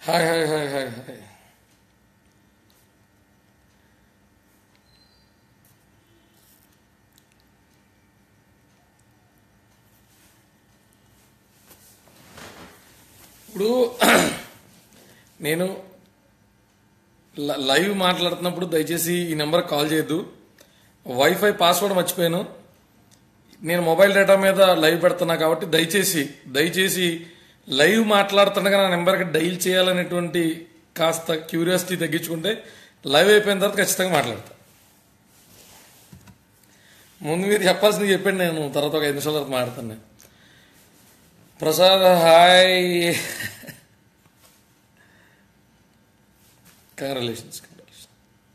Hi hi hi hi hi ఇప్పుడు నేను ల- లైవ్ మాట్లాడుతున్నప్పుడు దయచేసి ఈ నెంబర్ కాల్ చేయొద్దు వైఫై పాస్వర్డ్ మర్చిపోయాను నేను మొబైల్ డేటా మీద లైవ్ పెడుతున్నా కాబట్టి దయచేసి దయచేసి లైవ్ మాట్లాడుతుండగా నా నెంబర్కి డైల్ చేయాలనేటువంటి కాస్త క్యూరియాసిటీ తగ్గించుకుంటే లైవ్ అయిపోయిన తర్వాత ఖచ్చితంగా మాట్లాడతా ముందు మీరు చెప్పాల్సింది చెప్పండి నేను తర్వాత ఒక ఐదు నిమిషాల తర్వాత మాట్లాడతాను నేను ప్రసాద్ హాయ్ కంగ్రాచులేషన్స్ కంగ్రాచులేషన్స్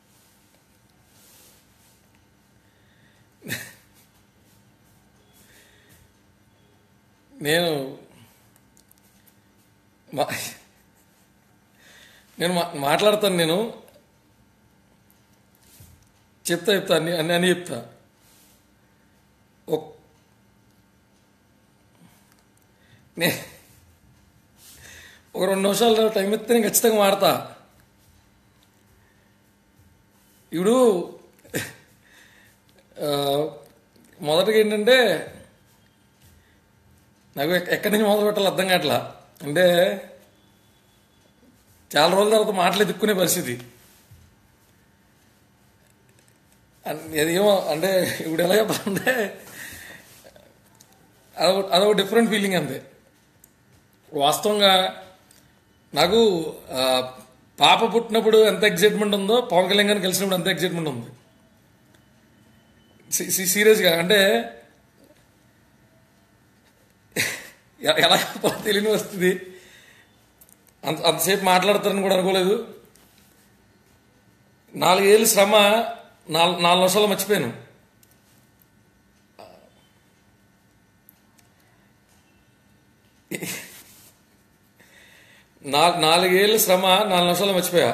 నేను మా- నేను మా- మాట్లాడతాను నేను చెప్తా చెప్తా అన్ని అన్ని అని చెప్తా ఒక్- నే ఒక రెండు నిమిషాలు టైం ఇస్తే నేను ఖచ్చితంగా మాడతా ఇప్పుడు ఆ, మొదటగా ఏంటంటే నాకు ఎక్- ఎక్కడి నుంచి మొదలు పెట్టాలో అర్థం కావట్లా అంటే చాలా రోజుల తర్వాత మాటలు ఎదుక్కునే పరిస్థితి అన్- అదేమో అంటే ఇప్పుడు ఎలా చెప్పాలంటే అదొక అదొక డిఫరెంట్ ఫీలింగ్ అంతే వాస్తవంగా నాకు ఆ, పాప పుట్టినప్పుడు ఎంత ఎగ్జైట్మెంట్ ఉందో పవన్ కళ్యాణ్ గారిని కలిసినప్పుడు అంత ఎగ్జైట్మెంట్ ఉంది సీ- సీ- సీరియస్గా అంటే ఎ- ఎలా చెప్పాలో తెలియని వస్తుంది అంత అంతసేపు మాట్లాడతారని కూడా అనుకోలేదు నాలుగేళ్ళు శ్రమ నాలుగు నాలుగు నిమిషాలు మర్చిపోయాను నా- నాలుగేళ్ళ శ్రమ నాలుగు నిమిషాలు మర్చిపోయా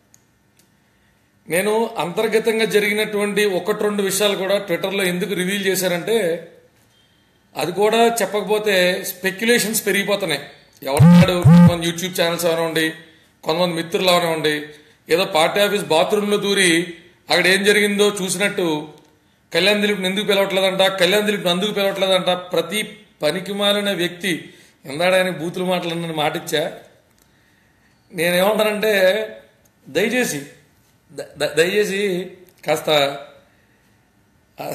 నేను అంతర్గతంగా జరిగినటువంటి ఒకటి రెండు విషయాలు కూడా ట్విట్టర్లో ఎందుకు రివీల్ చేశారంటే అది కూడా చెప్పకపోతే స్పెక్యులేషన్స్ పెరిగిపోతున్నాయి ఎవరు కొంతమంది యూట్యూబ్ ఛానల్స్ అవనివ్వండి కొంతమంది మిత్రులు అవనివ్వండి ఏదో పార్టీ ఆఫీస్ బాత్రూంలో దూరి అక్కడ ఏం జరిగిందో చూసినట్టు కళ్యాణ్ దిలీప్ ఎందుకు పిలవట్లేదంట కళ్యాణ్ దిలీప్ ఎందుకు పిలవట్లేదంట ప్రతి పనికి మాలిన వ్యక్తి ఎందాడ ఆయన బూతులు మాట్లాడిన మాట ఇచ్చా నేనేమంటానంటే దయచేసి ద- ద- దయచేసి కాస్త ఆ,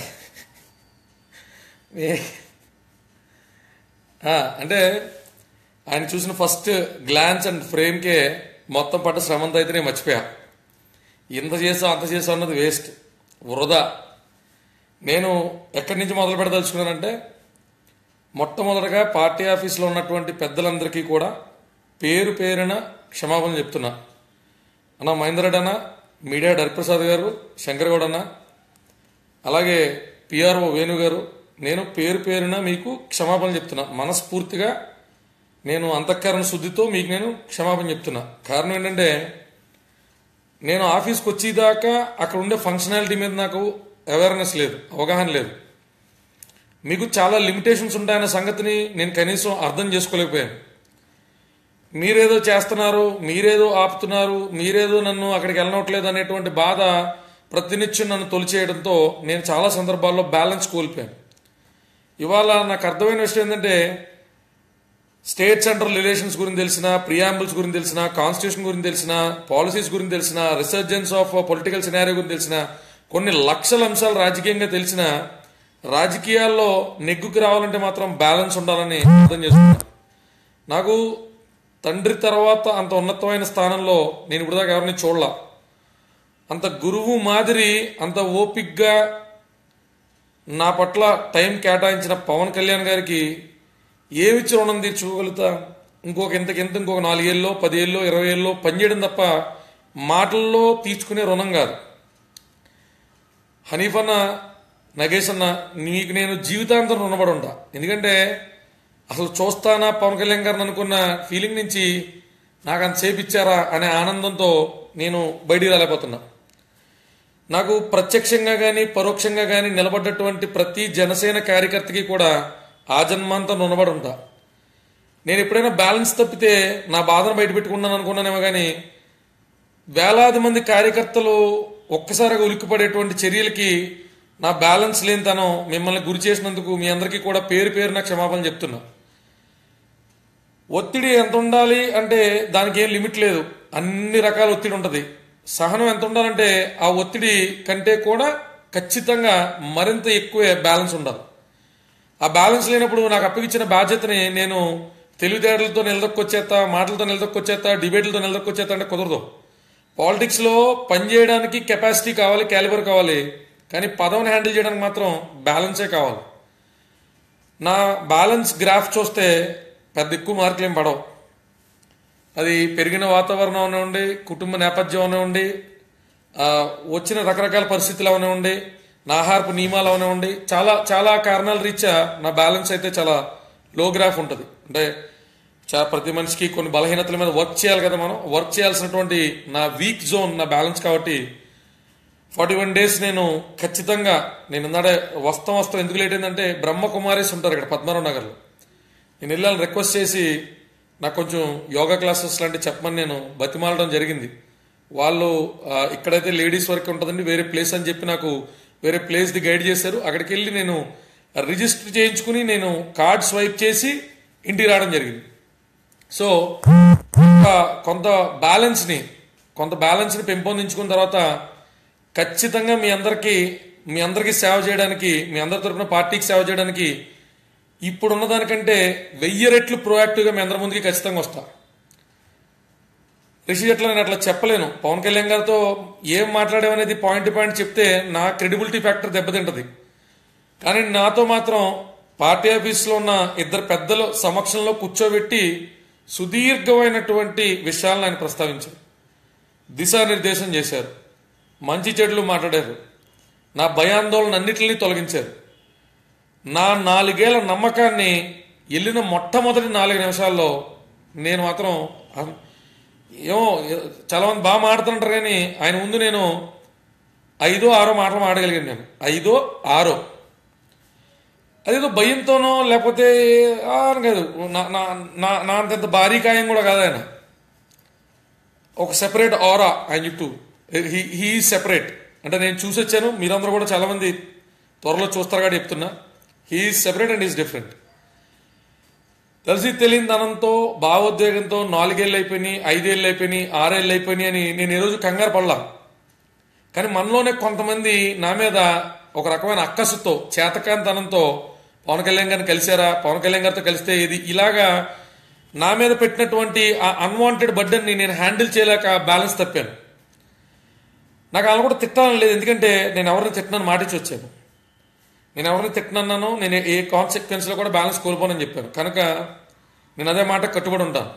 ఏ- ఆ, అంటే ఆయన చూసిన ఫస్ట్ గ్లాన్స్ అండ్ ఫ్రేమ్కే మొత్తం పట్ట శ్రమంతా అయితే నేను మర్చిపోయా ఇంత చేసాం అంత చేసాం అన్నది వేస్ట్ వృధా నేను ఎక్కడి నుంచి మొదలు పెడదలుచుకున్నానంటే మొట్టమొదటగా పార్టీ ఆఫీస్లో ఉన్నటువంటి పెద్దలందరికీ కూడా పేరు పేరున క్షమాపణ చెప్తున్నా అన్న మహేందర్ రెడ్డి అన్న మీడియా హరిప్రసాద్ గారు శంకర్ గౌడ్ అన్న అలాగే పిఆర్ఓ వేణు గారు నేను పేరు పేరున మీకు క్షమాపణ చెప్తున్నా మనస్ఫూర్తిగా నేను అంతఃకరణ శుద్ధితో మీకు నేను క్షమాపణ చెప్తున్నా కారణం ఏంటంటే నేను ఆఫీస్కి వచ్చేదాకా అక్కడ ఉండే ఫంక్షనాలిటీ మీద నాకు అవేర్నెస్ లేదు అవగాహన లేదు మీకు చాలా లిమిటేషన్స్ ఉంటాయన్న సంగతిని నేను కనీసం అర్థం చేసుకోలేకపోయాను మీరేదో చేస్తున్నారు మీరేదో ఆపుతున్నారు మీరేదో నన్ను అక్కడికి వెళ్ళనట్లేదు అనేటువంటి బాధ ప్రతినిత్యం నన్ను తొలిచేయడంతో నేను చాలా సందర్భాల్లో బ్యాలెన్స్ కోల్పోయాను ఇవాళ నాకు అర్థమైన విషయం ఏంటంటే స్టేట్ సెంట్రల్ రిలేషన్స్ గురించి తెలిసిన ప్రియాంబుల్స్ గురించి తెలిసిన కాన్స్టిట్యూషన్ గురించి తెలిసిన పాలసీస్ గురించి తెలిసిన రిసర్జెన్స్ ఆఫ్ పొలిటికల్ సినారియో గురించి తెలిసిన కొన్ని లక్షల అంశాలు రాజకీయంగా తెలిసిన రాజకీయాల్లో నెగ్గుకి రావాలంటే మాత్రం బ్యాలెన్స్ ఉండాలని అర్థం చేసుకున్నాను నాకు తండ్రి తర్వాత అంత ఉన్నతమైన స్థానంలో నేను ఇప్పుడు దాకా ఎవరిని చూడలా అంత గురువు మాదిరి అంత ఓపిక్గా నా పట్ల టైం కేటాయించిన పవన్ కళ్యాణ్ గారికి ఏమిచ్చి రుణం తీర్చుకోగలుగుతా ఇంకొక ఇంతకింత ఇంకొక నాలుగేళ్ళలో పదేళ్ళలో ఇరవై ఏళ్ళలో పనిచేయడం తప్ప మాటల్లో తీర్చుకునే రుణం కాదు హనీఫ్ అన్న నగేష్ అన్న నీకు నేను జీవితాంతం రుణపడి ఉంటా ఎందుకంటే అసలు చూస్తానా పవన్ కళ్యాణ్ గారిని అనుకున్న ఫీలింగ్ నుంచి నాకు అంతసేపు ఇచ్చారా అనే ఆనందంతో నేను బయటికి రాలేకపోతున్నా నాకు ప్రత్యక్షంగా కానీ పరోక్షంగా కానీ నిలబడ్డటువంటి ప్రతి జనసేన కార్యకర్తకి కూడా ఆ జన్మాంతం రుణపడి ఉంటా నేను ఎప్పుడైనా బ్యాలెన్స్ తప్పితే నా బాధను బయట పెట్టుకున్నాను అనుకున్నానేమో కానీ వేలాది మంది కార్యకర్తలు ఒక్కసారిగా ఉలిక్కిపడేటువంటి చర్యలకి నా బ్యాలెన్స్ లేనితనం మిమ్మల్ని గురి చేసినందుకు మీ అందరికీ కూడా పేరు పేరున క్షమాపణ చెప్తున్నా ఒత్తిడి ఎంత ఉండాలి అంటే దానికి ఏం లిమిట్ లేదు అన్ని రకాల ఒత్తిడి ఉంటుంది సహనం ఎంత ఉండాలంటే ఆ ఒత్తిడి కంటే కూడా ఖచ్చితంగా మరింత ఎక్కువే బ్యాలెన్స్ ఉండాలి ఆ బ్యాలెన్స్ లేనప్పుడు నాకు అప్పగించిన బాధ్యతని నేను తెలివితేటలతో నిలదొక్కొచ్చేస్తా మాటలతో నిలదొక్కొచ్చేస్తా డిబేట్లతో నిలదొక్కొచ్చేస్తా అంటే కుదరదు పాలిటిక్స్లో పనిచేయడానికి కెపాసిటీ కావాలి క్యాలిబర్ కావాలి కానీ పదవిని హ్యాండిల్ చేయడానికి మాత్రం బ్యాలెన్సే కావాలి నా బ్యాలెన్స్ గ్రాఫ్ చూస్తే పెద్ద ఎక్కువ మార్కులు ఏం పడవు అది పెరిగిన వాతావరణం అవనివ్వండి కుటుంబ నేపథ్యం అవనివ్వండి ఆ, వచ్చిన రకరకాల పరిస్థితులు అవనివ్వండి నా ఆహారపు నియమాలు అవనివ్వండి చాలా చాలా కారణాల రీత్యా నా బ్యాలెన్స్ అయితే చాలా లో గ్రాఫ్ ఉంటుంది అంటే చా ప్రతి మనిషికి కొన్ని బలహీనతల మీద వర్క్ చేయాలి కదా మనం వర్క్ చేయాల్సినటువంటి నా వీక్ జోన్ నా బ్యాలెన్స్ కాబట్టి ఫార్టీ వన్ డేస్ నేను ఖచ్చితంగా నేను ఇందాడే వస్తాం వస్తాం ఎందుకు లేట్ అయిందంటే బ్రహ్మకుమారేస్ ఉంటారు ఇక్కడ పద్మారావు నగర్లో నేను వెళ్ళాలని రిక్వెస్ట్ చేసి నాకు కొంచెం యోగా క్లాసెస్ లాంటివి చెప్పమని నేను బతిమాలడం జరిగింది వాళ్ళు ఆ, ఇక్కడైతే లేడీస్ వరకు ఉంటుందండి వేరే ప్లేస్ అని చెప్పి నాకు వేరే ప్లేస్ది గైడ్ చేశారు అక్కడికి వెళ్ళి నేను రిజిస్టర్ చేయించుకుని నేను కార్డ్ స్వైప్ చేసి ఇంటికి రావడం జరిగింది సో ఒక- కొంత బ్యాలెన్స్ని కొంత బ్యాలెన్స్ని పెంపొందించుకున్న తర్వాత ఖచ్చితంగా మీ అందరికీ మీ అందరికీ సేవ చేయడానికి మీ అందరి తరపున పార్టీకి సేవ చేయడానికి ఇప్పుడున్న దానికంటే వెయ్యి రెట్లు ప్రోయాక్టివ్గా మీ అందరి ముందుకి ఖచ్చితంగా వస్తా రిషి అట్లా నేను అట్లా చెప్పలేను పవన్ కళ్యాణ్ గారితో ఏం మాట్లాడామనేది పాయింట్ టు పాయింట్ చెప్తే నా క్రెడిబిలిటీ ఫ్యాక్టర్ దెబ్బతింటది కానీ నాతో మాత్రం పార్టీ ఆఫీస్లో ఉన్న ఇద్దరు పెద్దల సమక్షంలో కూర్చోబెట్టి సుదీర్ఘమైనటువంటి విషయాలను ఆయన ప్రస్తావించారు దిశానిర్దేశం చేశారు మంచి చెడులు మాట్లాడారు నా భయాందోళన అన్నిటిని తొలగించారు నా నాలుగేళ్ల నమ్మకాన్ని వెళ్ళిన మొట్టమొదటి నాలుగు నిమిషాల్లో నేను మాత్రం అం- ఏమో చాలా మంది బాగా మాడుతుంటారు కానీ ఆయన ముందు నేను ఐదో ఆరో మాటలు మాడగలిగాను నేను ఐదో ఆరో అదేదో భయంతోనో లేకపోతే ఆ అని కాదు నా నా నా నా అంతంత భారీ కాయం కూడా కాదు ఆయన ఒక సెపరేట్ ఆరా ఆయన చుట్టూ హీ హీ సెపరేట్ అంటే నేను చూసి వచ్చాను మీరందరూ కూడా చాలా మంది త్వరలో చూస్తారు కాబట్టి చెప్తున్నా he separate and is different తెలిసి తెలియని ధనంతో భావోద్వేగంతో నాలుగేళ్ళు అయిపోయినాయి ఐదేళ్ళు అయిపోయినాయి ఆరేళ్ళు అయిపోయినాయి అని నేను ఈ రోజు కంగారు పడలా కానీ మనలోనే కొంతమంది నా మీద ఒక రకమైన అక్కసుతో చేతకాంతనంతో పవన్ కళ్యాణ్ గారిని కలిశారా పవన్ కళ్యాణ్ గారితో కలిస్తే ఇది ఇలాగా నా మీద పెట్టినటువంటి ఆ అన్వాంటెడ్ బర్డెన్ని నేను హ్యాండిల్ చేయలేక బ్యాలెన్స్ తప్పాను నాకు అలా కూడా తిట్టాలని లేదు ఎందుకంటే నేను ఎవరిని తిట్టినాను మాటించి వచ్చాను నేను ఎవరిని తిట్టనన్నాను నేను ఏ కాన్సిక్వెన్స్లో కూడా బ్యాలెన్స్ కోల్పోనని చెప్పాను కనుక నేను అదే మాట కట్టుబడి ఉంటాను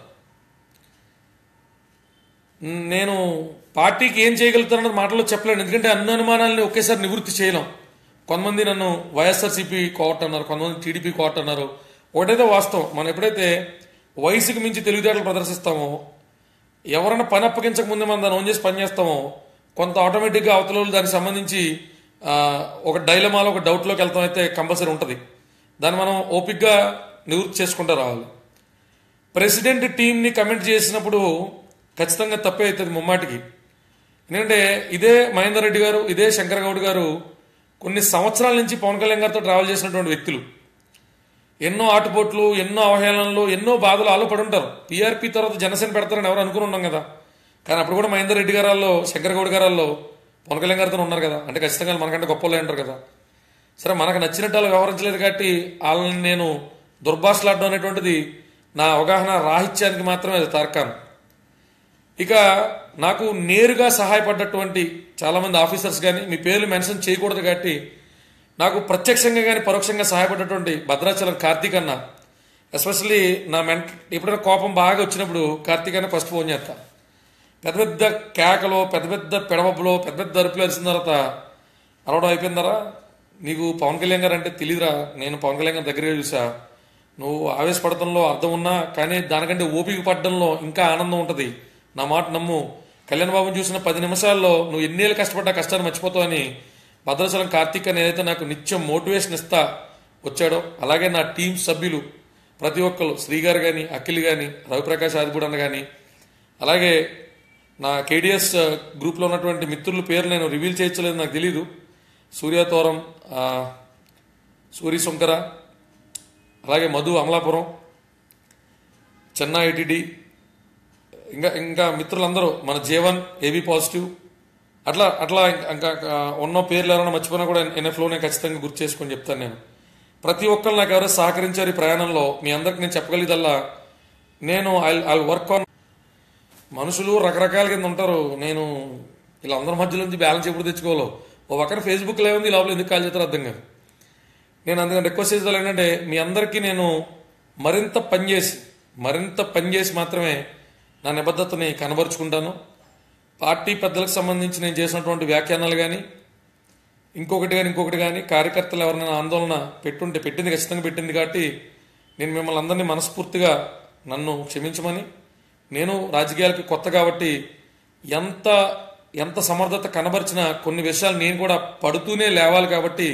నేను పార్టీకి ఏం చేయగలుగుతానన్నది మాటలో చెప్పలేను ఎందుకంటే అన్ని అనుమానాలని ఒకేసారి నివృత్తి చేయలేం కొంతమంది నన్ను వైఎస్ఆర్సీపీ కోర్ట్ అన్నారు కొంతమంది టీడీపీ కోర్ట్ అన్నారు ఒకటైతే వాస్తవం మనం ఎప్పుడైతే వయసుకు మించి తెలివితేటలు ప్రదర్శిస్తామో ఎవరైనా పని అప్పగించక ముందే మనం దాన్ని ఓన్ చేసి పని చేస్తామో కొంత ఆటోమేటిక్గా అవతల వాళ్ళు దానికి సంబంధించి ఆ, ఒక డైలమాలో ఒక డౌట్లోకి వెళ్తాం అయితే కంపల్సరీ ఉంటుంది దాన్ని మనం ఓపిక్గా నివృత్తి చేసుకుంటూ రావాలి ప్రెసిడెంట్ టీంని కమెంట్ చేసినప్పుడు ఖచ్చితంగా తప్పే అవుతుంది ముమ్మాటికి ఎందుకంటే ఇదే మహేందర్ రెడ్డి గారు ఇదే శంకర్ గౌడ్ గారు కొన్ని సంవత్సరాల నుంచి పవన్ కళ్యాణ్ గారితో ట్రావెల్ చేసినటువంటి వ్యక్తులు ఎన్నో ఆటుపోట్లు ఎన్నో అవహేళనలు ఎన్నో బాధలు ఆలో పడి ఉంటారు పీఆర్పీ తర్వాత జనసేన పెడతారని ఎవరు అనుకుని ఉన్నాం కదా కానీ అప్పుడు కూడా మహేందర్ రెడ్డి గారాల్లో శంకర్ గౌడ్ గారాల్లో పవన్ కళ్యాణ్ గారితో ఉన్నారు కదా అంటే ఖచ్చితంగా వాళ్ళు మనకంటే గొప్ప వాళ్ళు అంటారు కదా సరే మనకు నచ్చినట్టు వాళ్ళు వ్యవహరించలేదు కాబట్టి వాళ్ళని నేను దుర్భాషలాడడం అనేటువంటిది నా అవగాహన రాహిత్యానికి మాత్రమే అది తార్కాను ఇక నాకు నేరుగా సహాయపడ్డటువంటి చాలామంది ఆఫీసర్స్ కానీ మీ పేర్లు మెన్షన్ చేయకూడదు కాబట్టి నాకు ప్రత్యక్షంగా కానీ పరోక్షంగా సహాయపడ్డటువంటి భద్రాచలం కార్తీక్ అన్న ఎస్పెషల్లీ నా మెంట ఎప్పుడైనా కోపం బాగా వచ్చినప్పుడు కార్తీక్ అన్న ఫస్ట్ ఫోన్ చేస్తా పెద్ద పెద్ద కేకలో పెద్ద పెద్ద పెడవప్పులో పెద్ద పెద్ద అరుపులు అరిసిన తర్వాత అరవడం అయిపోయిందరా నీకు పవన్ కళ్యాణ్ గారు అంటే తెలియదురా నేను పవన్ కళ్యాణ్ గారి దగ్గరే చూసా నువ్వు ఆవేశపడటంలో అర్థం ఉన్నా కానీ దానికంటే ఓపిక పడడంలో ఇంకా ఆనందం ఉంటుంది నా మాట నమ్ము కళ్యాణ్ బాబుని చూసిన పది నిమిషాల్లో నువ్వు ఎన్నేళ్ళు కష్టపడ్డా కష్టాన్ని మర్చిపోతావని భద్రాచలం కార్తీక్ అని ఏదైతే నాకు నిత్యం మోటివేషన్ ఇస్తా వచ్చాడో అలాగే నా టీం సభ్యులు ప్రతి ఒక్కరు శ్రీ గారు కానీ అఖిల్ కానీ రవిప్రకాష్ ఆదిపూడి అన్న కానీ అలాగే నా కేడిఎస్ గ్రూప్లో ఉన్నటువంటి మిత్రుల పేర్లు నేను రివీల్ చేయొచ్చలేదు నాకు తెలీదు సూర్యతోరం ఆ, సూరి శంకర అలాగే మధు అమలాపురం చెన్నా ఐటిడి ఇంకా ఇంకా మిత్రులందరూ మన జీవన్ ఏబీ పాజిటివ్ అట్లా అట్లా ఇంకా- ఇంకా ఇంకా ఉన్న పేర్లు ఎవరైనా మర్చిపోయినా కూడా ఎన్ఎఫ్లో నేను ఖచ్చితంగా గుర్తు చేసుకొని చెప్తాను నేను ప్రతి ఒక్కరు నాకు ఎవరైనా సహకరించారు ఈ ప్రయాణంలో మీ అందరికి నేను చెప్పగలిగేదల్లా నేను ఐ ఐ వర్క్ ఆన్ మనుషులు రకరకాల కింద ఉంటారు నేను వీళ్ళందరి మధ్య నుంచి బ్యాలెన్స్ ఎప్పుడు తెచ్చుకోవాలో ఓ పక్కన ఫేస్బుక్లో ఏముంది ఈ లోపల ఎందుకు కాల్ చేస్తారో అర్థం కాదు నేను అందుకని రిక్వెస్ట్ చేసేది ఏంటంటే మీ అందరికీ నేను మరింత పనిచేసి మరింత పనిచేసి మాత్రమే నా నిబద్ధతని కనబరుచుకుంటాను పార్టీ పెద్దలకు సంబంధించి నేను చేసినటువంటి వ్యాఖ్యానాలు కానీ ఇంకొకటి కానీ ఇంకొకటి కానీ కార్యకర్తలు ఎవరైనా ఆందోళన పెట్టుంటే పెట్టింది ఖచ్చితంగా పెట్టింది కాబట్టి నేను మిమ్మల్ని అందరినీ మనస్ఫూర్తిగా నన్ను క్షమించమని నేను రాజకీయాలకి కొత్త కాబట్టి ఎంత ఎంత సమర్థత కనబరిచినా కొన్ని విషయాలు నేను కూడా పడుతూనే లేవాలి కాబట్టి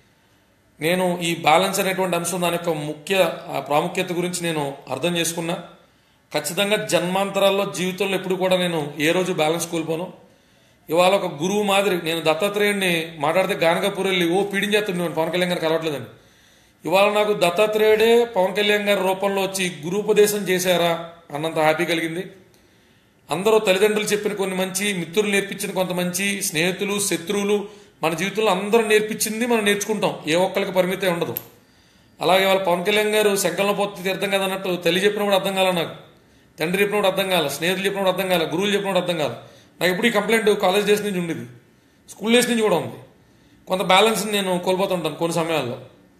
నేను ఈ బ్యాలెన్స్ అనేటువంటి అంశం దాని యొక్క ముఖ్య ఆ ప్రాముఖ్యత గురించి నేను అర్థం చేసుకున్నా ఖచ్చితంగా జన్మాంతరాల్లో జీవితంలో ఎప్పుడు కూడా నేను ఏ రోజు బ్యాలెన్స్ కోల్పోను ఇవాళ ఒక గురువు మాదిరి నేను దత్తాత్రేయుడిని మాట్లాడితే గానగాపూర్ వెళ్ళి ఓ పీడించేస్తుండే పవన్ కళ్యాణ్ గారు కలవట్లేదని ఇవాళ నాకు దత్తాత్రేయుడే పవన్ కళ్యాణ్ గారి రూపంలో వచ్చి గురూపదేశం చేశారా అన్నంత హ్యాపీ కలిగింది అందరూ తల్లిదండ్రులు చెప్పిన కొన్ని మంచి మిత్రులు నేర్పించిన కొంత మంచి స్నేహితులు శత్రువులు మన జీవితంలో అందరూ నేర్పించింది మనం నేర్చుకుంటాం ఏ ఒక్కరికి పరిమితే ఉండదు అలాగే వాళ్ళ పవన్ కళ్యాణ్ గారు శంకరంలో పోతే తీర్థం కదా అన్నట్టు తల్లి చెప్పినప్పుడు అర్థం కాల నాకు తండ్రి చెప్పినప్పుడు అర్థం కాల స్నేహితులు చెప్పినప్పుడు అర్థం కాల గురువులు చెప్పినప్పుడు అర్థం కాల నాకు ఇప్పుడు ఈ కంప్లైంట్ కాలేజ్ డేస్ నుంచి ఉండేది స్కూల్ డేస్ నుంచి కూడా ఉంది కొంత బ్యాలెన్స్ నేను కోల్పోతుంటాను కొన్ని సమయాల్లో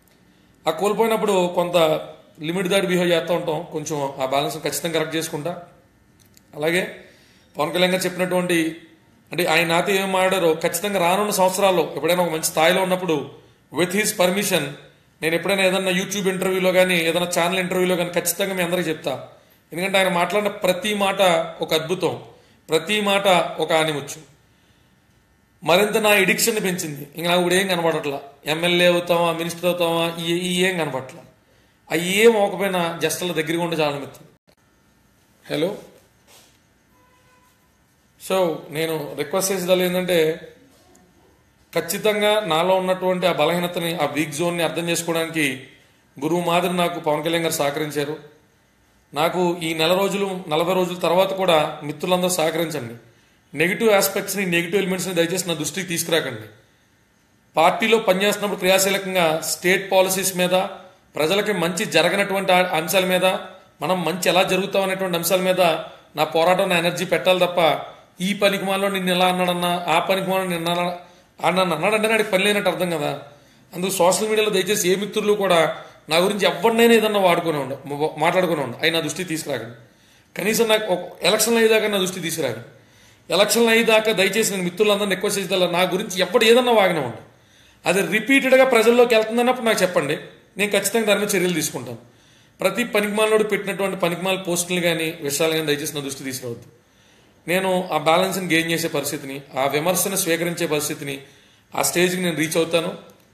ఆ కోల్పోయినప్పుడు కొంత లిమిట్ దాటి బిహేవ్ చేస్తూ ఉంటాం కొంచెం ఆ బ్యాలెన్స్ ఖచ్చితంగా కరెక్ట్ చేసుకుంటా అలాగే పవన్ కళ్యాణ్ గారు చెప్పినటువంటి అంటే ఆయన నాతో ఏం మాట్లాడారో ఖచ్చితంగా రానున్న సంవత్సరాల్లో ఎప్పుడైనా ఒక మంచి స్థాయిలో ఉన్నప్పుడు విత్ హిస్ పర్మిషన్ నేను ఎప్పుడైనా ఏదైనా యూట్యూబ్ ఇంటర్వ్యూలో కానీ ఏదైనా ఛానల్ ఇంటర్వ్యూలో కానీ ఖచ్చితంగా మీ అందరికీ చెప్తా ఎందుకంటే ఆయన మాట్లాడిన ప్రతి మాట ఒక అద్భుతం ప్రతి మాట ఒక ఆనిముచ్చు మరింత నా ఎడిక్షన్ పెంచింది ఇంకా నాకు ఇప్పుడు ఏం కనపడట్లా ఎమ్మెల్యే అవుతామా మినిస్టర్ అవుతామా ఈ ఈ ఏం కనపడట్లా అవి ఏం అవ్వకపోయినా జస్ట్ అలా దగ్గరగా ఉంటే చాలా అనిపిస్తుంది హలో సో నేను రిక్వెస్ట్ చేసేదాలు ఏంటంటే ఖచ్చితంగా నాలో ఉన్నటువంటి ఆ బలహీనతని ఆ వీక్ జోన్ని అర్థం చేసుకోవడానికి గురువు మాదిరి నాకు పవన్ కళ్యాణ్ గారు సహకరించారు నాకు ఈ నెల రోజులు నలభై రోజుల తర్వాత కూడా మిత్రులందరూ సహకరించండి నెగిటివ్ ఆస్పెక్ట్స్ని నెగిటివ్ ఎలిమెంట్స్ని దయచేసి నా దృష్టికి తీసుకురాకండి పార్టీలో పనిచేస్తున్నప్పుడు క్రియాశీలకంగా స్టేట్ పాలసీస్ మీద ప్రజలకి మంచి జరగనటువంటి ఆ అంశాల మీద మనం మంచి ఎలా జరుగుతాం అనేటువంటి అంశాల మీద నా పోరాటం నా ఎనర్జీ పెట్టాలి తప్ప ఈ పనికిమాలో నిన్ను ఎలా అన్నాడన్నా ఆ పనికిమాలో నిన్న అన్నాడు అన్నాడంటే నాడికి పని లేనట్టు అర్థం కదా అందుకు సోషల్ మీడియాలో దయచేసి ఏ మిత్రులు కూడా నా గురించి ఎవరినైనా ఏదన్నా వాడుకునే ఉండ మాట్లాడుకునే ఉండ అవి నా దృష్టికి తీసుకురాకండి కనీసం నాకు ఒక ఎలక్షన్లు అయ్యేదాకా నా దృష్టికి తీసుకురాకండి ఎలక్షన్లు అయ్యేదాకా దయచేసి నేను మిత్రులందరినీ రిక్వెస్ట్ చేసేదా నా గురించి ఎప్పుడు ఏదన్నా వాగిన ఉండు అది రిపీటెడ్గా ప్రజల్లోకి వెళ్తుందన్నప్పుడు నాకు చెప్పండి నేను ఖచ్చితంగా దాని మీద చర్యలు తీసుకుంటాను ప్రతి పనికిమాలోడు పెట్టినటువంటి పనికిమాల పోస్టులు కానీ విషయాలు కానీ దయచేసి నా దృష్టి తీసుకురావద్దు నేను ఆ బ్యాలెన్స్ని గెయిన్ చేసే పరిస్థితిని ఆ విమర్శను స్వీకరించే పరిస్థితిని ఆ స్టేజ్కి నేను రీచ్ అవుతాను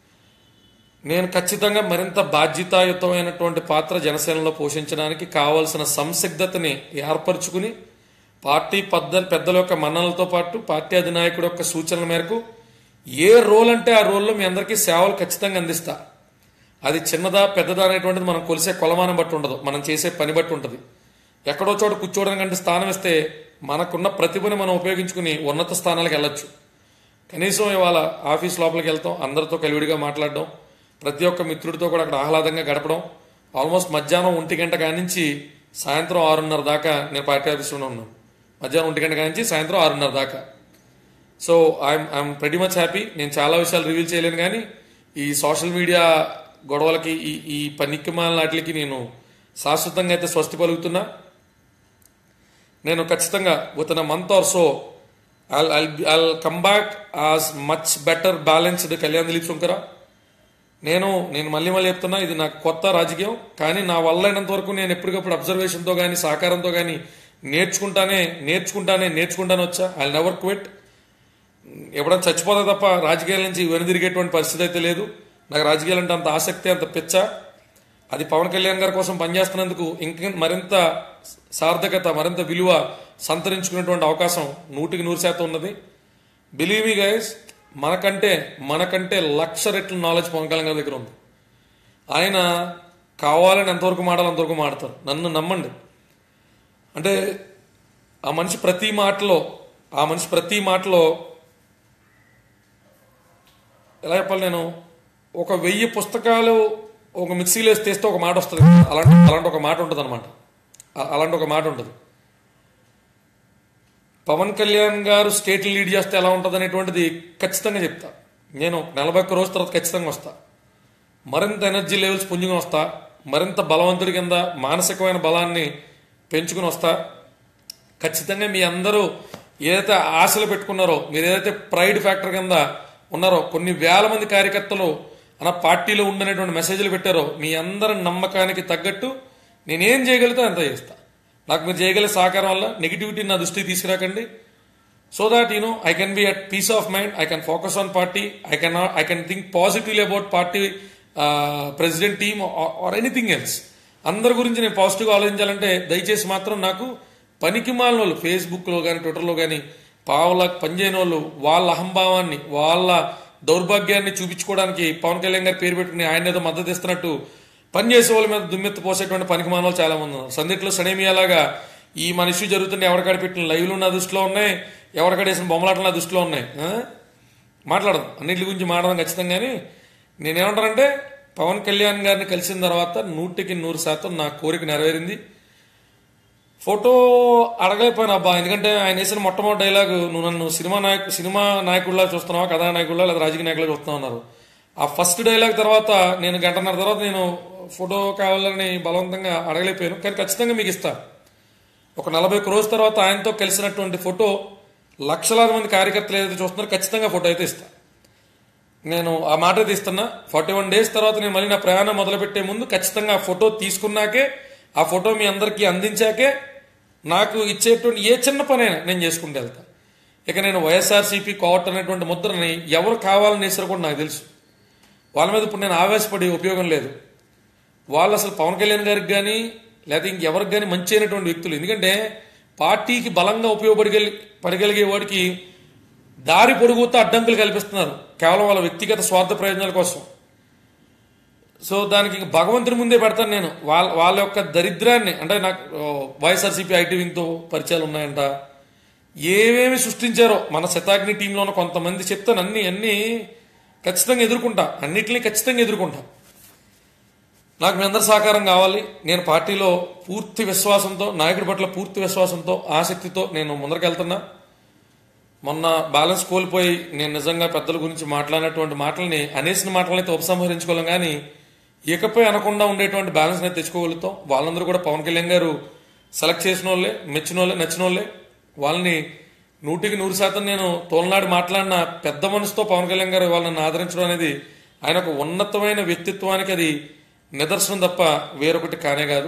నేను ఖచ్చితంగా మరింత బాధ్యతాయుతమైనటువంటి పాత్ర జనసేనలో పోషించడానికి కావలసిన సంసిగ్ధతని ఏర్పరచుకుని పార్టీ పెద్ద పెద్దల యొక్క మన్నలతో పాటు పార్టీ అధినాయకుడు యొక్క సూచనల మేరకు ఏ రోల్ అంటే ఆ రోల్లో మీ అందరికీ సేవలు ఖచ్చితంగా అందిస్తా అది చిన్నదా పెద్దదా అనేటువంటిది మనం కొలిసే కొలమానం బట్టి ఉండదు మనం చేసే పని బట్టి ఉంటుంది ఎక్కడో చోట కూర్చోవడానికి అంటే స్థానం ఇస్తే మనకున్న ప్రతిభని మనం ఉపయోగించుకుని ఉన్నత స్థానాలకు వెళ్ళొచ్చు కనీసం ఇవాళ ఆఫీస్ లోపలికి వెళ్తాం అందరితో కలివిడిగా మాట్లాడడం ప్రతి ఒక్క మిత్రుడితో కూడా అక్కడ ఆహ్లాదంగా గడపడం ఆల్మోస్ట్ మధ్యాహ్నం ఒంటి గంట కానించి సాయంత్రం ఆరున్నర దాకా నేను పార్టీ ఆఫీస్లోనే ఉన్నాను మధ్యాహ్నం ఒంటి గంట కానించి సాయంత్రం ఆరున్నర దాకా so I'm I'm pretty much happy నేను చాలా విషయాలు రివీల్ చేయలేను కానీ ఈ సోషల్ మీడియా గొడవలకి ఈ ఈ పనికిమాల నాటికి నేను శాశ్వతంగా అయితే స్వస్తి పలుకుతున్నా నేను ఖచ్చితంగా with a month or so I'll I'll I'll come back as much better balanced Kalyan Dilip Shankara నేను నేను మళ్ళీ మళ్ళీ చెప్తున్నా ఇది నాకు కొత్త రాజకీయం కానీ నా వల్ల అయినంత వరకు నేను ఎప్పటికప్పుడు అబ్జర్వేషన్తో కానీ సహకారంతో కానీ నేర్చుకుంటానే నేర్చుకుంటానే నేర్చుకుంటానే వచ్చా ఐ నెవర్ క్విట్ ఎప్పుడైనా చచ్చిపోతే తప్ప రాజకీయాల నుంచి వెనుదిరిగేటువంటి పరిస్థితి అయితే లేదు నాకు రాజకీయాలు అంటే అంత ఆసక్తి అంత పిచ్చ అది పవన్ కళ్యాణ్ గారి కోసం పనిచేస్తున్నందుకు ఇంక మరింత సార్థకత మరింత విలువ సంతరించుకునేటువంటి అవకాశం నూటికి నూరు శాతం ఉన్నది బిలీవ్ మీ గైస్ మనకంటే మనకంటే లక్ష రెట్ల నాలెడ్జ్ పవన్ కళ్యాణ్ గారి దగ్గర ఉంది ఆయన కావాలని ఎంతవరకు మాడాలి అంతవరకు మాడతారు నన్ను నమ్మండి అంటే ఆ మనిషి ప్రతి మాటలో ఆ మనిషి ప్రతి మాటలో ఎలా చెప్పాలి నేను ఒక వెయ్యి పుస్తకాలు ఒక మిక్సీలో వేసి తీస్తే ఒక మాట వస్తుంది అలాంటి అలాంటి ఒక మాట ఉంటుంది అనమాట అలాంటి ఒక మాట ఉంటుంది పవన్ కళ్యాణ్ గారు స్టేట్ లీడ్ చేస్తే ఎలా ఉంటుంది అనేటువంటిది ఖచ్చితంగా చెప్తా నేను నలభై ఒక్క రోజు తర్వాత ఖచ్చితంగా వస్తా మరింత ఎనర్జీ లెవెల్స్ పుంజుకుని వస్తా మరింత బలవంతుడి కింద మానసికమైన బలాన్ని పెంచుకుని వస్తా ఖచ్చితంగా మీ అందరూ ఏదైతే ఆశలు పెట్టుకున్నారో మీరు ఏదైతే ప్రైడ్ ఫ్యాక్టర్ కింద ఉన్నారో కొన్ని వేల మంది కార్యకర్తలు అన్న పార్టీలో ఉండనేటువంటి మెసేజ్లు పెట్టారో మీ అందరి నమ్మకానికి తగ్గట్టు నేనేం చేయగలిగితే అంత చేస్తా నాకు మీరు చేయగలిగే సహకారం వల్ల నెగిటివిటీ నా దృష్టికి తీసుకురాకండి so that you know I can be at peace of mind I can focus on party I can I can think positively about party president team or anything else అందరి గురించి నేను పాజిటివ్గా ఆలోచించాలంటే దయచేసి మాత్రం నాకు పనికి మాలిన వాళ్ళు ఫేస్బుక్లో కానీ ట్విట్టర్లో కానీ పావులకు పనిచేయని వాళ్ళు వాళ్ళ అహంభావాన్ని వాళ్ళ దౌర్భాగ్యాన్ని చూపించుకోవడానికి పవన్ కళ్యాణ్ గారి పేరు పెట్టుకుని ఆయన ఏదో మద్దతు ఇస్తున్నట్టు పనిచేసే వాళ్ళ మీద దుమ్మెత్తి పోసేటువంటి పనికి మానవులు చాలా మంది ఉన్నారు సందిట్లో సడేమియాలాగా ఈ మన ఇష్యూ జరుగుతుంటే ఎవరికాడ పెట్టిన లైవ్లు నా దృష్టిలో ఉన్నాయి ఎవరికాడ వేసిన బొమ్మలాటలు నా దృష్టిలో ఉన్నాయి ఆ? మాట్లాడదు అన్నింటి గురించి మాట్లాడడం ఖచ్చితంగా కానీ నేనేమంటానంటే పవన్ కళ్యాణ్ గారిని కలిసిన తర్వాత నూటికి నూరు శాతం నా కోరిక నెరవేరింది ఫోటో అడగలేకపోయినా అబ్బా ఎందుకంటే ఆయన వేసిన మొట్టమొదటి డైలాగ్ నువ్వు నన్ను సినిమా నాయకు సినిమా నాయకుడిలా చూస్తున్నావా కథానాయకుడిలా లేదా రాజకీయ నాయకులా చూస్తున్నావు అన్నారు ఆ ఫస్ట్ డైలాగ్ తర్వాత నేను గంటన్నర తర్వాత నేను ఫోటో కావాలని బలవంతంగా అడగలేకపోయాను కానీ ఖచ్చితంగా మీకు ఇస్తా ఒక నలభై ఒక్క రోజు తర్వాత ఆయనతో కలిసినటువంటి ఫోటో లక్షలాది మంది కార్యకర్తలు ఏదైతే చూస్తున్నారో ఖచ్చితంగా ఫోటో అయితే ఇస్తా నేను ఆ మాట అయితే ఇస్తున్నా ఫార్టీ వన్ డేస్ తర్వాత నేను మళ్ళీ నా ప్రయాణం మొదలుపెట్టే ముందు ఖచ్చితంగా ఆ ఫోటో తీసుకున్నాకే ఆ ఫోటో మీ అందరికీ అందించాకే నాకు ఇచ్చేటువంటి ఏ చిన్న పనైనా నేను చేసుకుంటూ వెళ్తా ఇక నేను వైఎస్ఆర్సీపీ కోవట్ అనేటువంటి ముద్రని ఎవరు కావాలని వేసారో కూడా నాకు తెలుసు వాళ్ళ మీద ఇప్పుడు నేను ఆవేశపడి ఉపయోగం లేదు వాళ్ళు అసలు పవన్ కళ్యాణ్ గారికి కానీ లేదా ఇంకెవరికి కానీ మంచి అయినటువంటి వ్యక్తులు ఎందుకంటే పార్టీకి బలంగా ఉపయోగపడగలి పడగలిగే వాడికి దారి పొడుగుతో అడ్డంకులు కల్పిస్తున్నారు కేవలం వాళ్ళ వ్యక్తిగత స్వార్థ ప్రయోజనాల కోసం సో దానికి ఇంక భగవంతుని ముందే పెడతాను నేను వాళ్ళ వాళ్ళ యొక్క దరిద్రాన్ని అంటే నాకు ఓ, వైఎస్ఆర్సీపీ ఐటీ వింగ్తో పరిచయాలు ఉన్నాయంట ఏమేమి సృష్టించారో మన శతాగ్ని టీంలో ఉన్న కొంతమంది చెప్తాను అన్ని అన్ని ఖచ్చితంగా ఎదుర్కొంటా అన్నిటినీ ఖచ్చితంగా ఎదుర్కొంటా నాకు మీ అందరి సహకారం కావాలి నేను పార్టీలో పూర్తి విశ్వాసంతో నాయకుడి పట్ల పూర్తి విశ్వాసంతో ఆసక్తితో నేను ముందరకెళ్తున్నా మొన్న బ్యాలెన్స్ కోల్పోయి నేను నిజంగా పెద్దల గురించి మాట్లాడినటువంటి మాటల్ని అనేసిన మాటలనైతే ఉపసంహరించుకోలేం కానీ ఇకపై అనకుండా ఉండేటువంటి బ్యాలెన్స్ అయితే తెచ్చుకోగలుగుతాం వాళ్ళందరూ కూడా పవన్ కళ్యాణ్ గారు సెలెక్ట్ చేసిన వాళ్ళే మెచ్చిన వాళ్ళే నచ్చిన వాళ్ళే వాళ్ళని నూటికి నూరు శాతం నేను తోలనాడు మాట్లాడిన పెద్ద మనసుతో పవన్ కళ్యాణ్ గారు వాళ్ళని ఆదరించడం అనేది ఆయన ఒక ఉన్నతమైన వ్యక్తిత్వానికి అది నిదర్శనం తప్ప వేరొకటి కానే కాదు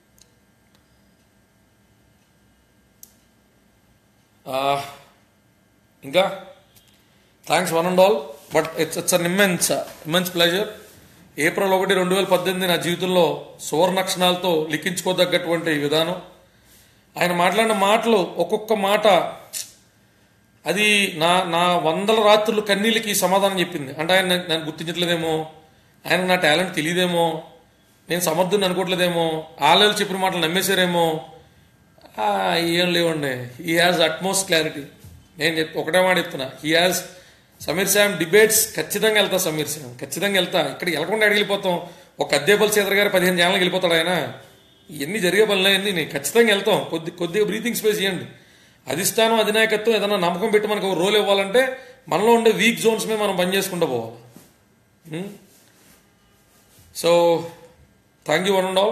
ఆ, ఇంకా thanks one and all but it's it's an immense immense pleasure April ఒకటి రెండు వేల పద్దెనిమిది నా జీవితంలో సువర్ణక్షణాలతో లిఖించుకోదగ్గటువంటి విధానం ఆయన మాట్లాడిన మాటలు ఒక్కొక్క మాట అది నా నా వందల రాత్రులు కన్నీళ్ళకి సమాధానం చెప్పింది అంటే ఆయన నన్ను- నన్ను గుర్తించట్లేదేమో ఆయన నా టాలెంట్ తెలియదేమో నేను సమర్థుని అనుకోవట్లేదేమో ఆలయాలు చెప్పిన మాటలు నమ్మేశారేమో ఆ, ఏం లేవండి హీ హాజ్ అట్మోస్ట్ క్లారిటీ నేను చెప్ ఒకటే మాట చెప్తున్నా హీ హాజ్ సమీర్ శామ్ డిబేట్స్ ఖచ్చితంగా వెళ్తా సమీర్ శామ్ ఖచ్చితంగా వెళ్తా ఇక్కడికి వెళ్ళకుండా ఎక్కడికి వెళ్ళిపోతాం ఒక అద్దేపల్లి సీతర్ గారు పదిహేను జానాలకు వెళ్ళిపోతాడు ఆయన ఇవన్నీ జరిగే పనులు అన్నీ నేను ఖచ్చితంగా వెళ్తాం కొద్ది కొద్దిగా బ్రీతింగ్ స్పేస్ ఇవ్వండి అధిష్టానం అధినాయకత్వం ఏదైనా నమ్మకం పెట్టి మనకు ఒక రోల్ ఇవ్వాలంటే మనలో ఉండే వీక్ జోన్స్ మీద మనం పని చేసుకుంటూ పోవాలి so thank you one and all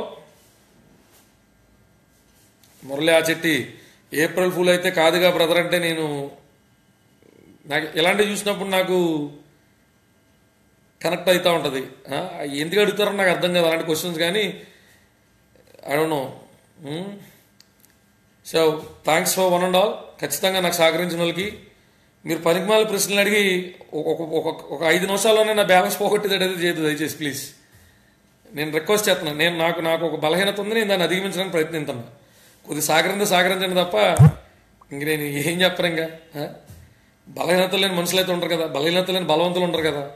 Murali ఆ చెట్టి ఏప్రిల్ ఫుల్ అయితే కాదుగా బ్రదర్ అంటే నేను నాకు ఇలాంటివి చూసినప్పుడు నాకు కనెక్ట్ అవుతూ ఉంటుంది ఆ, ఎందుకు అడుగుతారో నాకు అర్థం కాదు అలాంటి క్వశ్చన్స్ కానీ I don't know so thanks for one and all ఖచ్చితంగా నాకు సహకరించిన వాళ్ళకి మీరు పనికిమాల ప్రశ్నలు అడిగి ఒక ఒక- ఒక ఒక ఐదు నిమిషాల్లోనే నా బ్యాలెన్స్ పోగొట్టేటట్టు చేయదు దయచేసి ప్లీజ్ నేను రిక్వెస్ట్ చేస్తున్నాను నేను నాకు నాకు ఒక బలహీనత ఉంది నేను దాన్ని అధిగమించడానికి ప్రయత్నిస్తున్నాను కొద్ది సాగరంది సాగరించండి తప్ప ఇంక నేను ఏం చెప్పను ఇంకా ఆ? బలహీనతలు లేని మనుషులు అయితే ఉంటారు కదా బలహీనతలు లేని బలవంతులు ఉంటారు కదా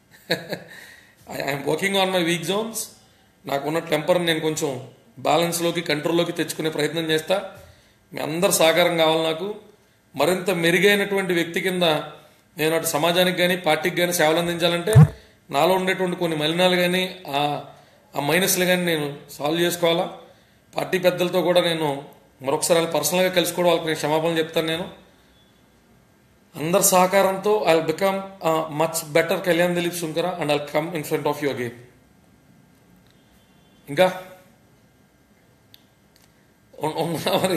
I'm working on my weak zones నాకున్న టెంపర్ నేను కొంచెం బ్యాలెన్స్లోకి కంట్రోల్లోకి తెచ్చుకునే ప్రయత్నం చేస్తా మీ అందరు సహకారం కావాలి నాకు మరింత మెరుగైనటువంటి వ్యక్తి కింద నేను అటు సమాజానికి కానీ పార్టీకి కానీ సేవలు అందించాలంటే నాలో ఉండేటువంటి కొన్ని మలినాలు కానీ ఆ ఆ మైనస్లు కానీ నేను సాల్వ్ చేసుకోవాలా పార్టీ పెద్దలతో కూడా నేను మరొకసారి వాళ్ళు పర్సనల్గా కలుసుకోవడం వాళ్ళకి నేను క్షమాపణలు చెప్తాను నేను అందరి సహకారంతో I become much better Kalyan Dilip Sunkara and I'll come in front of you again ఇంకా ఉన్- ఉన్నా మరి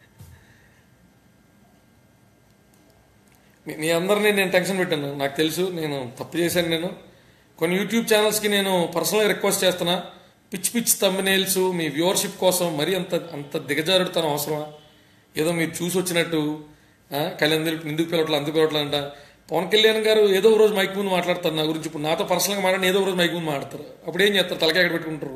మీ- మీ అందరినీ నేను టెన్షన్ పెట్టాను నాకు తెలుసు నేను తప్పు చేశాను నేను కొన్ని యూట్యూబ్ ఛానల్స్కి నేను పర్సనల్గా రిక్వెస్ట్ చేస్తున్నా పిచ్చి పిచ్చి తమ్మినేల్స్ మీ వ్యూవర్షిప్ కోసం మరీ అంత అంత దిగజారుడుతాను అవసరమా ఏదో మీరు చూసి వచ్చినట్టు ఆ, కళ్యాణ్ దిలీప్ ఎందుకు పిలవట్లేదు అందుకు పిలవట్లేదు అంట పవన్ కళ్యాణ్ గారు ఏదో ఒక రోజు మైక్ ముందు మాట్లాడతారు నా గురించి ఇప్పుడు నాతో పర్సనల్గా మాట్లాడి ఏదో ఒక రోజు మైక్ ముందు మాట్లాడతారు అప్పుడు ఏం చేస్తారు తలకాయ ఎక్కడ పెట్టుకుంటారు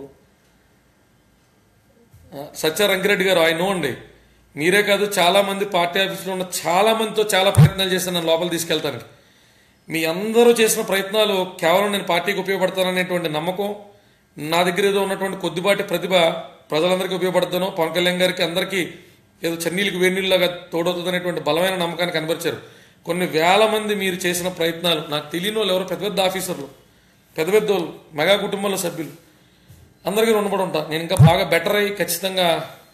ఆ, సత్య రంగిరెడ్డి గారు ఆయన నో అండి మీరే కాదు చాలా మంది పార్టీ ఆఫీసులో ఉన్న చాలా మందితో చాలా ప్రయత్నాలు చేశాను నన్ను లోపల తీసుకెళ్తానికి మీ అందరూ చేసిన ప్రయత్నాలు కేవలం నేను పార్టీకి ఉపయోగపడతాననేటువంటి నమ్మకం నా దగ్గర ఏదో ఉన్నటువంటి కొద్దిపాటి ప్రతిభ ప్రజలందరికీ ఉపయోగపడతాను పవన్ కళ్యాణ్ గారికి అందరికీ ఏదో చన్నీళ్ళకి వేడినీళ్ళగా తోడవుతుంది అనేటువంటి బలమైన నమ్మకాన్ని కనబరిచారు కొన్ని వేల మంది మీరు చేసిన ప్రయత్నాలు నాకు తెలియని వాళ్ళు ఎవరో పెద్ద పెద్ద ఆఫీసర్లు పెద్ద పెద్ద వాళ్ళు మెగా కుటుంబంలో సభ్యులు అందరికీ రుణపడి ఉంటా నేను ఇంకా బాగా బెటర్ అయ్యి ఖచ్చితంగా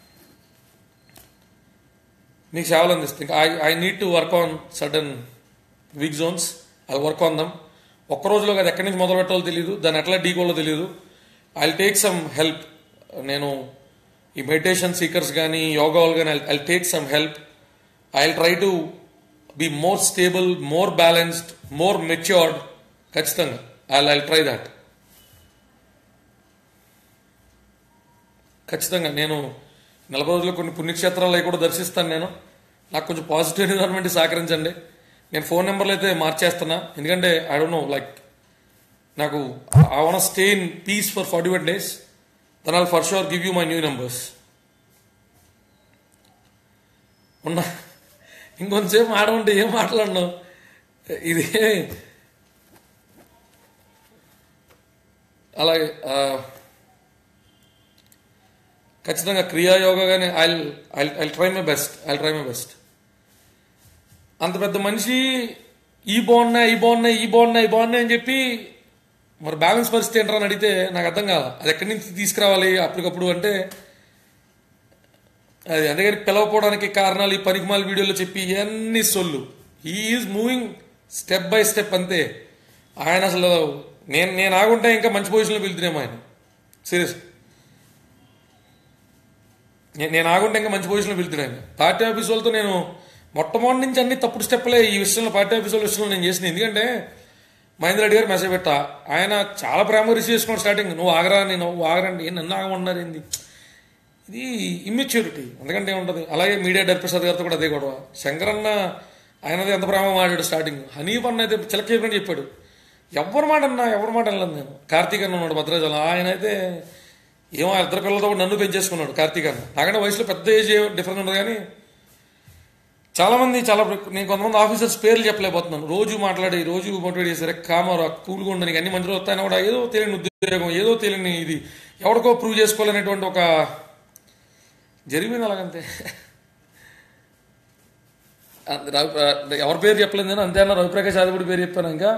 మీకు సేవలు అందిస్తాను ఇంకా I I need to work on sudden weak zones I work on them ఒక్క రోజులో అది ఎక్కడి నుంచి మొదలు పెట్టాలో తెలియదు దాన్ని ఎట్లా డీకోలో తెలియదు ఐ టేక్ సమ్ హెల్ప్ నేను ఈ మెడిటేషన్ సీకర్స్ కానీ యోగా వాళ్ళు కానీ I take some help I try to be more stable more balanced more matured ఖచ్చితంగా ఐ ఐ ట్రై దాట్ ఖచ్చితంగా నేను నలభై రోజుల్లో కొన్ని పుణ్యక్షేత్రాలు అవి కూడా దర్శిస్తాను నేను నాకు కొంచెం పాజిటివ్ ఎన్విరాన్మెంట్ సహకరించండి నేను ఫోన్ నెంబర్లు అయితే మార్చేస్తున్నా ఎందుకంటే ఐ డోంట్ నో లైక్ నాకు I want stay in peace for forty one days then I'll for sure give you my new numbers ఉన్నా ఇంకొంతసేపు ఆడమంటే ఏం మాట్లాడను ఇది అలాగే ఆ, ఖచ్చితంగా క్రియాయోగా కానీ I I I try my best I try my best అంత పెద్ద మనిషి ఈ బాగున్నాయి ఈ బాగున్నాయి ఈ బాగున్నాయి ఈ బాగున్నాయి అని చెప్పి మరి బ్యాలెన్స్ పరిస్థితి ఏంటని అని అడిగితే నాకు అర్థం కాదు అది ఎక్కడి నుంచి తీసుకురావాలి అప్పటికప్పుడు అంటే అది అందుకని పిలవకపోవడానికి కారణాలు ఈ పనికిమాల వీడియోలో చెప్పి ఇవన్నీ సొల్లు is moving step by step అంతే ఆయన అసలు నేను నేను ఆగుంటే ఇంకా మంచి పొజిషన్లో వెళ్తున్నాము ఆయన సీరియస్ నేను నేను ఆగుంటే ఇంకా మంచి పొజిషన్లో వెళ్తున్నాను ఆయన పార్టీ ఆఫీస్ వాళ్ళతో నేను మొట్టమొదటి నుంచి అన్ని తప్పుడు స్టెప్లే ఈ విషయంలో పార్టీ ఆఫీస్ వాళ్ళ విషయంలో నేను చేసిన ఎందుకంటే మహేంద్ర రెడ్డి గారు మెసేజ్ పెట్టా ఆయన చాలా ప్రేమ రిసీవ్ చేసుకున్నాడు స్టార్టింగ్ నువ్వు ఆగరా నేను నువ్వు ఆగరండి ఏ నన్ను ఆగమన్నారు ఏంది ఇది ఇమ్మెచ్యూరిటీ ఎందుకంటే ఏముంటుంది అలాగే మీడియా డైరెక్టర్ ప్రసాద్ గారితో కూడా అదే గొడవ శంకరన్న ఆయనది ఎంత ప్రేమ మాట్లాడు స్టార్టింగ్ హనీఫ్ అన్న అయితే చిలక చెప్పినట్టు చెప్పాడు ఎవరి మాట అన్నా ఎవరి మాట వెళ్ళదు నేను కార్తీక్ అన్న ఉన్నాడు భద్రాచలం ఆయన అయితే ఏమో ఆ ఇద్దరు పిల్లలతో కూడా నన్ను పెంచేసుకున్నాడు కార్తీక్ అన్న నాకంటే వయసులో పెద్ద ఏజ్ డిఫరెంట్ ఉండదు కానీ చాలా మంది చాలా నేను కొంతమంది ఆఫీసర్స్ పేర్లు చెప్పలేకపోతున్నాను రోజు మాట్లాడి రోజు మోటివేట్ చేశారు కామరా కూల్గా ఉండడానికి అన్ని మందిలో వస్తాయని కూడా ఏదో తెలియని ఉద్యోగం ఏదో తెలియని ఇది ఎవరికో ప్రూవ్ చేసుకోవాలనేటువంటి ఒక జరిగింది అలాగంతే అంత రవి ఎవరి పేరు చెప్పలేదు నేను అంతే అన్న రవిప్రకాష్ యాదవుడి పేరు చెప్పాను ఇంకా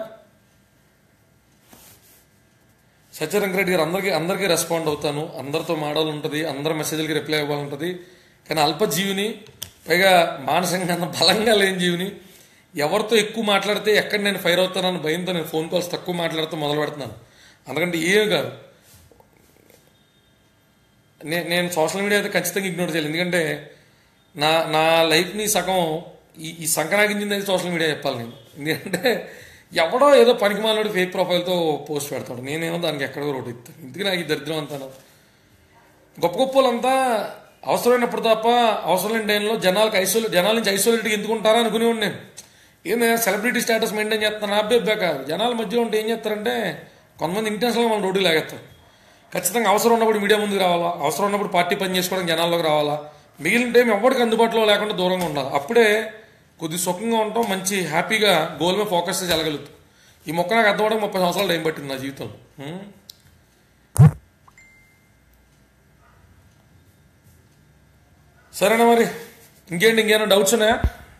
సత్యరంగరెడ్డి గారు అందరికీ అందరికీ రెస్పాండ్ అవుతాను అందరితో మాడాలి ఉంటుంది అందరి మెసేజ్లకి రిప్లై ఇవ్వాలంటుంది కానీ అల్పజీవిని పైగా మానసికంగా అంత బలంగా లేని జీవిని ఎవరితో ఎక్కువ మాట్లాడితే ఎక్కడ నేను ఫైర్ అవుతానని భయంతో నేను ఫోన్ కాల్స్ తక్కువ మాట్లాడుతూ మొదలు పెడుతున్నాను అందుకంటే ఏం కాదు నే- నేను సోషల్ మీడియా అయితే ఖచ్చితంగా ఇగ్నోర్ చేయాలి ఎందుకంటే నా నా లైఫ్ని సగం ఈ ఈ సంకనాగించింది అయితే సోషల్ మీడియా చెప్పాలి నేను ఎందుకంటే ఎవడో ఏదో పనికి మాలోడు ఫేక్ ప్రొఫైల్తో పోస్ట్ పెడతాడు నేనేమో దానికి ఎక్కడో రోడ్డు ఇస్తాను ఇందుకు నాకు ఈ దరిద్రం అంతాను గొప్ప గొప్ప వాళ్ళంతా అవసరమైనప్పుడు తప్ప అవసరం లేని టైంలో జనాలకు ఐసోలేట్ జనాల నుంచి ఐసోలేట్గా ఎందుకుంటారా అనుకునేవాడు నేను ఏంది సెలబ్రిటీ స్టేటస్ మెయింటైన్ చేస్తాను అబ్బే అబ్బే కాదు జనాల మధ్య ఉంటే ఏం చేస్తారంటే కొంతమంది ఇంటెన్షన్గా మన రోడ్డు లాగేస్తారు ఖచ్చితంగా అవసరం ఉన్నప్పుడు మీడియా ముందుకు రావాలా అవసరం ఉన్నప్పుడు పార్టీ పని చేసుకోవడానికి జనాల్లోకి రావాలా మిగిలిన టైం ఎవరికి అందుబాటులో లేకుండా దూరంగా ఉండాలి అప్పుడే కొద్ది సుఖంగా ఉంటాం మంచి హ్యాపీగా గోల్ మీద ఫోకస్ చేసి వెళ్ళగలుగుతాం ఈ మొక్క నాకు అర్థం అవడం ముప్పై సంవత్సరాలు టైం పట్టింది నా జీవితంలో ఉం? సరేనా మరి ఇంకేంటి ఇంకేమైనా డౌట్స్ ఉన్నాయా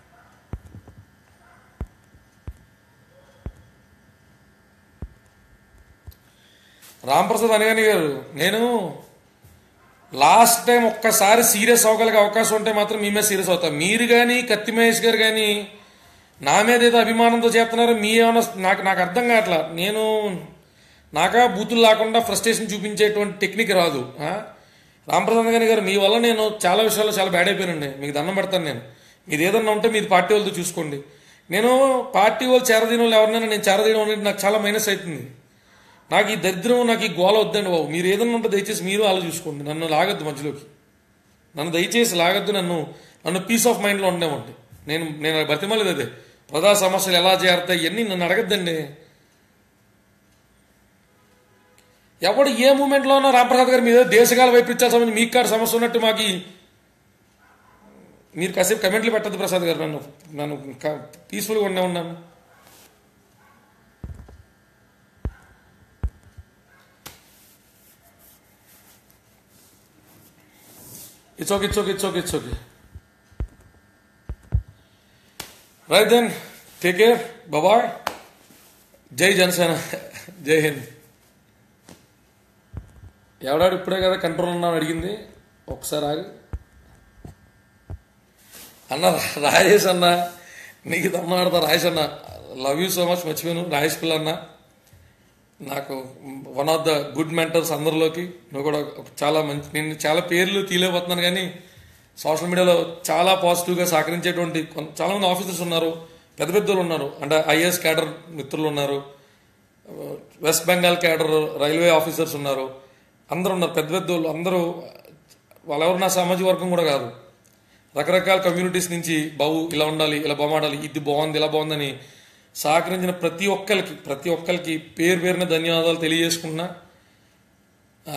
రాంప్రసాద్ అనగాని గారు నేను లాస్ట్ టైం ఒక్కసారి సీరియస్ అవ్వగలిగే అవకాశం ఉంటే మాత్రం మీ మీద సీరియస్ అవుతా మీరు కానీ కత్తి మహేష్ గారు కానీ నా మీద ఏదో అభిమానంతో చేస్తున్నారు మీ ఏమైనా నాకు నాకు అర్థం కావట్లా నేను నాకా బూతులు లేకుండా ఫ్రస్ట్రేషన్ చూపించేటువంటి టెక్నిక్ రాదు ఆ? రామప్రసాద్ గారి గారు మీ వల్ల నేను చాలా విషయాల్లో చాలా బ్యాడ్ అయిపోయానండి మీకు దండం పెడతాను నేను మీది ఏదన్నా ఉంటే మీది పార్టీ వాళ్ళతో చూసుకోండి నేను పార్టీ వాళ్ళు చేరదీన వాళ్ళు ఎవరినైనా నేను చేరదీయడం అనేది నాకు చాలా మైనస్ అవుతుంది నాకు ఈ దరిద్రం నాకు ఈ గోల వద్దండి బాబు మీరు ఏదన్నా ఉంటే దయచేసి మీరు అలా చూసుకోండి నన్ను లాగద్దు మధ్యలోకి నన్ను దయచేసి లాగద్దు నన్ను నన్ను పీస్ ఆఫ్ మైండ్లో ఉండేవండి నేను నేను బతిమలేదు అదే ప్రజా సమస్యలు ఎలా చేరుతాయి ఇవన్నీ నన్ను అడగద్దండి ఎవడు ఏ మూమెంట్లోనో రామప్రసాద్ గారు మీద దేశకాల వైపరీత్యాల మీకు కాడ సమస్య ఉన్నట్టు మాకు ఈ- మీరు కాసేపు కమెంట్లు పెట్టద్దు ప్రసాద్ గారు నన్ను నన్ను పీస్ఫుల్గా ఉండే ఉన్నాను it's okay it's okay it's okay it's okay right then take care బాబాయ్ జై జనసేన జై హింద్ ఎవడాడు ఇప్పుడే కదా కంట్రోల్ ఉన్నాను అడిగింది ఒకసారి ఆగి అన్న రాజేష్ అన్న నీకు దమ్మాడతా రాజేష్ అన్న లవ్ యూ సో మచ్ మర్చిపోయాను రాజేష్ పిల్ల అన్న నాకు one of the good mentors అందరిలోకి నువ్వు కూడా ఒక చాలా మంచి నేను చాలా పేర్లు తీయలేకపోతున్నాను కానీ సోషల్ మీడియాలో చాలా పాజిటివ్గా సహకరించేటువంటి కొంత చాలా మంది ఆఫీసర్స్ ఉన్నారు పెద్ద పెద్దలు ఉన్నారు అంటే ఐఏఎస్ క్యాడర్ మిత్రులు ఉన్నారు west Bengal cadre railway officers ఉన్నారు అందరూ ఉన్నారు పెద్ద పెద్ద వాళ్ళు అందరూ వాళ్ళెవరు నా సామాజిక వర్గం కూడా కాదు రకరకాల కమ్యూనిటీస్ నుంచి బావు ఇలా ఉండాలి ఇలా బాగుండాలి ఇది బాగుంది ఇలా బాగుందని సహకరించిన ప్రతి ఒక్కరికి ప్రతి ఒక్కరికి పేరు పేరున ధన్యవాదాలు తెలియజేసుకున్నా ఆ,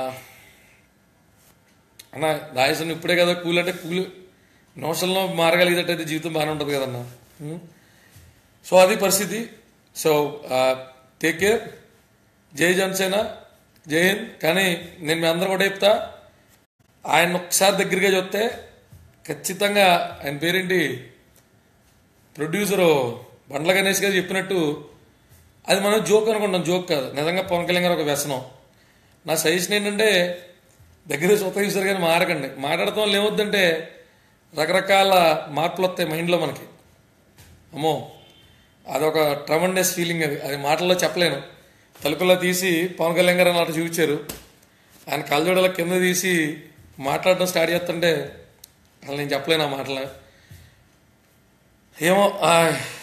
అన్న రాయసన్ ఇప్పుడే కదా కూల్ అంటే కూల్ నోషన్లో మారగలిగేటట్టయితే జీవితం బాగానే ఉంటుంది కదన్న ఉం? సో అది పరిస్థితి సో టేక్ కేర్ జై జనసేన జై హింద్ కానీ నేను మీ అందరూ కూడా చెప్తా ఆయన ఒకసారి దగ్గరగా చూస్తే ఖచ్చితంగా ఆయన పేరేంటి ప్రొడ్యూసరు బండ్ల గణేష్ గారు చెప్పినట్టు అది మనం జోక్ అనుకుంటాం జోక్ కాదు నిజంగా పవన్ కళ్యాణ్ గారు ఒక వ్యసనం నా సజెషన్ ఏంటంటే దగ్గర చూస్తే చూసారు కానీ మారకండి మాట్లాడటం వల్ల ఏమవుద్దంటే రకరకాల మార్పులు వస్తాయి మైండ్లో మనకి అమ్మో అదొక ట్రమండస్ ఫీలింగ్ అది అది మాటల్లో చెప్పలేను తలుపులో తీసి పవన్ కళ్యాణ్ గారు అలా చూపించారు ఆయన కళ్ళజోడల కింద తీసి మాట్లాడడం స్టార్ట్ చేస్తుంటే అసలు నేను చెప్పలేను ఆ మాటలు ఏమో ఆ,